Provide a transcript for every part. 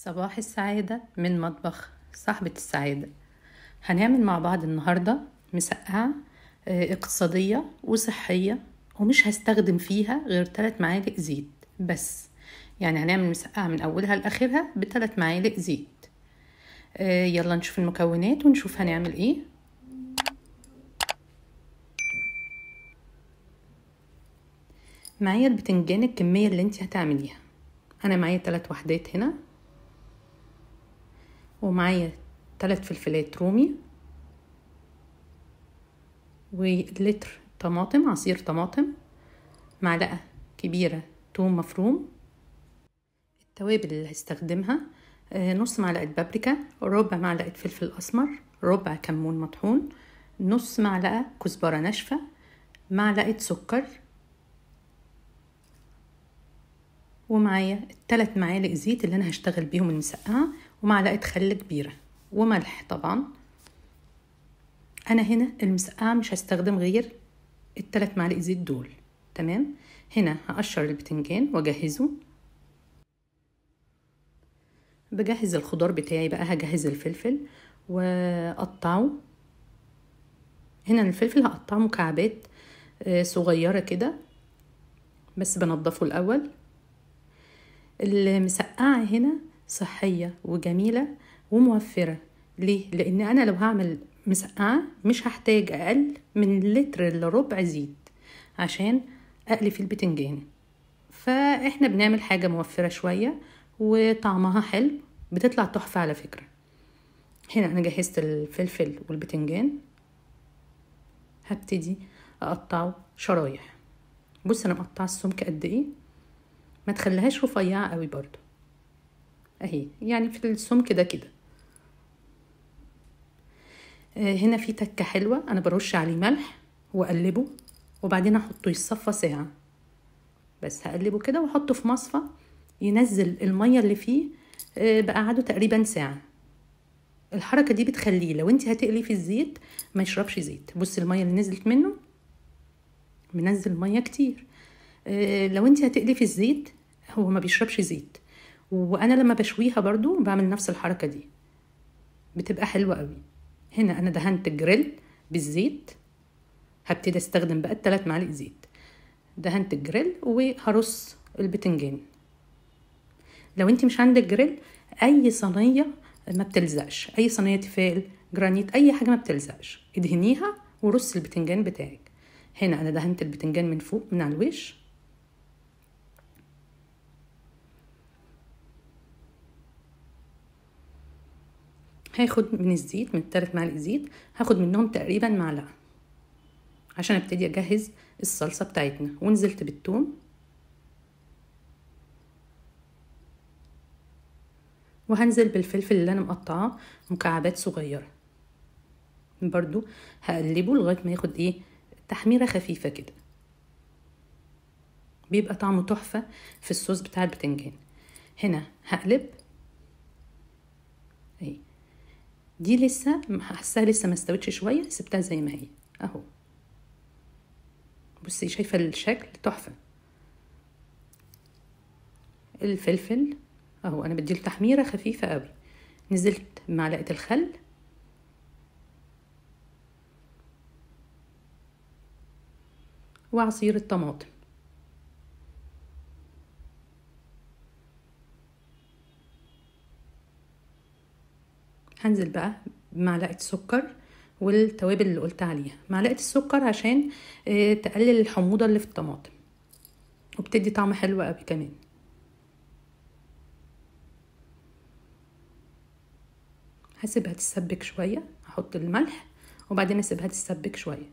صباح السعادة من مطبخ صاحبة السعادة هنعمل مع بعض النهاردة مسقعة آه، اقتصادية وصحية ومش هستخدم فيها غير 3 معالق زيت بس يعني هنعمل مسقعة من أولها لآخرها بثلاث معالق زيت آه، يلا نشوف المكونات ونشوف هنعمل ايه معايا البتنجان الكمية اللي انت هتعمليها انا معايا ثلاث وحدات هنا ومعايا ثلاث فلفلات رومي ولتر طماطم عصير طماطم معلقة كبيرة توم مفروم التوابل اللي هستخدمها آه، نص معلقة بابريكا ربع معلقة فلفل أسمر ربع كمون مطحون نص معلقة كزبرة ناشفة معلقة سكر ومعايا الثلاث معالق زيت اللي انا هشتغل بيهم المسقعه ومعلقه خل كبيره وملح طبعا انا هنا المسقعه مش هستخدم غير الثلاث معالق زيت دول تمام هنا هقشر البتنجان واجهزه بجهز الخضار بتاعي بقى هجهز الفلفل واقطعه هنا الفلفل هقطعه مكعبات آه، صغيره كده بس بنضفه الاول المسقعة هنا صحية وجميلة وموفرة ليه؟ لأن أنا لو هعمل مسقعة مش هحتاج أقل من لتر إلا ربع زيت عشان أقلي في البتنجان فإحنا بنعمل حاجة موفرة شوية وطعمها حلو بتطلع تحفة على فكرة هنا أنا جهزت الفلفل والبتنجان هبتدي أقطعه شرايح بص أنا مقطعة السمك قد إيه ما تخليهاش رفيعة قوي برضو اهي يعني في السمك ده كده آه، هنا في تكة حلوة انا برش عليه ملح واقلبه وبعدين احطه يصفى ساعة بس هقلبه كده واحطه في مصفى ينزل المية اللي فيه آه، بقعده تقريبا ساعة الحركة دي بتخليه لو انت هتقلي في الزيت ما يشربش زيت بص المية اللي نزلت منه منزل مية كتير آه، لو انت هتقلي في الزيت هو ما بيشربش زيت وانا لما بشويها برضو بعمل نفس الحركة دي بتبقى حلوة قوي هنا انا دهنت الجريل بالزيت هبتدي استخدم بقى التلات معالق زيت دهنت الجريل وهرص البتنجان لو انت مش عندك جريل اي صينيه ما بتلزقش اي صينيه تيفال جرانيت اي حاجه ما بتلزقش ادهنيها ورص البتنجان بتاعك هنا انا دهنت البتنجان من فوق من على الوش هاخد من الزيت من التلات معالق زيت هاخد منهم تقريبا معلقه عشان ابتدي اجهز الصلصه بتاعتنا ونزلت بالثوم وهنزل بالفلفل اللي انا مقطعاه مكعبات صغيره برضو هقلبه لغايه ما ياخد ايه تحميره خفيفه كده بيبقى طعمه تحفه في الصوص بتاع البتنجان هنا هقلب اهي دي لسه حاساها لسه ما استوتش شويه سبتها زي ما هي اهو بصي شايفه الشكل تحفه الفلفل اهو انا بديله تحميره خفيفه قوي نزلت معلقه الخل وعصير الطماطم هنزل بقى بمعلقه سكر والتوابل اللي قلت عليها معلقه السكر عشان آه، تقلل الحموضه اللي في الطماطم وبتدي طعم حلو قوي كمان هسيبها تتسبك شويه احط الملح وبعدين اسيبها تتسبك شويه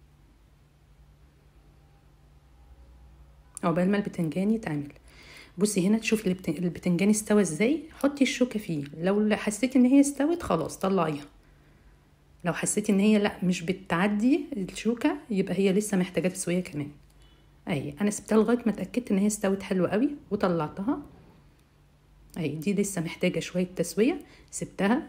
عقبال ما البتنجان يتعمل بصي هنا تشوفي البت- البتنجان استوى ازاي حطي الشوكه فيه لو حسيتي ان هي استوت خلاص طلعيها لو حسيتي ان هي لا مش بتعدي الشوكه يبقى هي لسه محتاجه تسويه كمان اهي انا سبتها لغايه ما اتاكدت ان هي استوت حلو قوي وطلعتها اهي دي لسه محتاجه شويه تسويه سبتها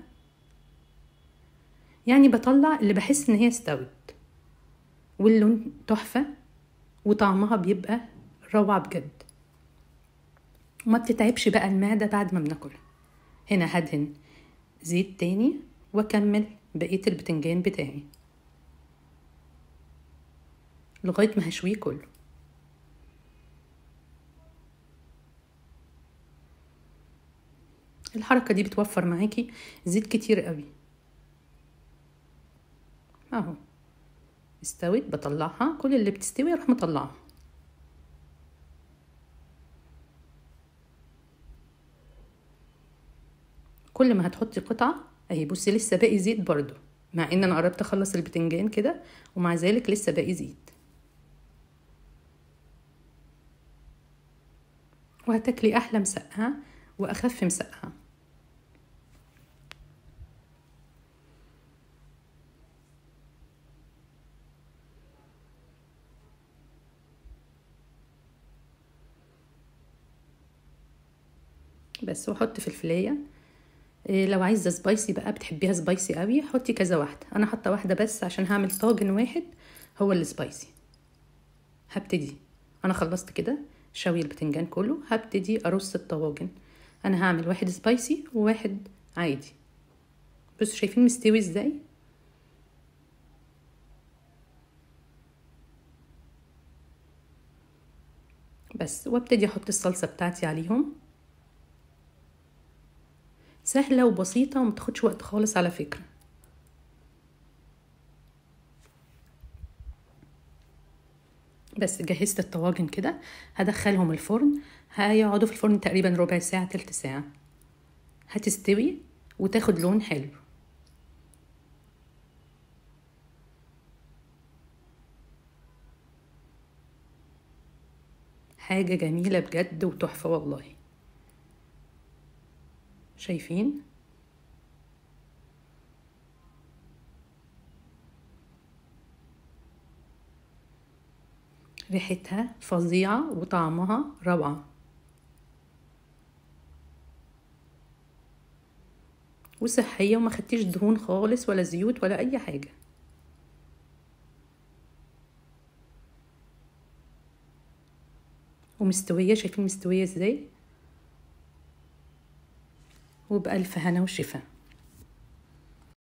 يعني بطلع اللي بحس ان هي استوت واللون تحفه وطعمها بيبقى روعه بجد وما بتتعبش بقى المعده بعد ما بناكلها هنا هدهن زيت تاني واكمل بقية البتنجان بتاعي لغاية ما هشويه كله الحركة دي بتوفر معاكي زيت كتير قوي اهو استوت بطلعها كل اللي بتستوي اروح مطلعها كل ما هتحطي قطعة اهي بصي لسه باقي زيت برضو مع ان انا قربت اخلص البتنجان كده ومع ذلك لسه باقي زيت وهتاكلي احلى مسقعة واخف مسقعة بس واحط فلفلايه إيه لو عايزه سبايسي بقى بتحبيها سبايسي قوي حطي كذا واحده انا حاطه واحده بس عشان هعمل طاجن واحد هو السبايسي هبتدي انا خلصت كده شوي البتنجان كله هبتدي ارص الطواجن انا هعمل واحد سبايسي وواحد عادي بصوا شايفين مستوي ازاي بس وابتدي احط الصلصه بتاعتي عليهم سهله وبسيطه ومتاخدش وقت خالص على فكره بس جهزت الطواجن كده هدخلهم الفرن هيقعدوا في الفرن تقريبا ربع ساعة تلت ساعة هتستوي وتاخد لون حلو حاجة جميلة بجد وتحفة والله شايفين ريحتها فظيعة وطعمها روعة وصحية وما خدتيش دهون خالص ولا زيوت ولا أي حاجة ومستوية شايفين مستوية ازاي وبألف هنا وشفا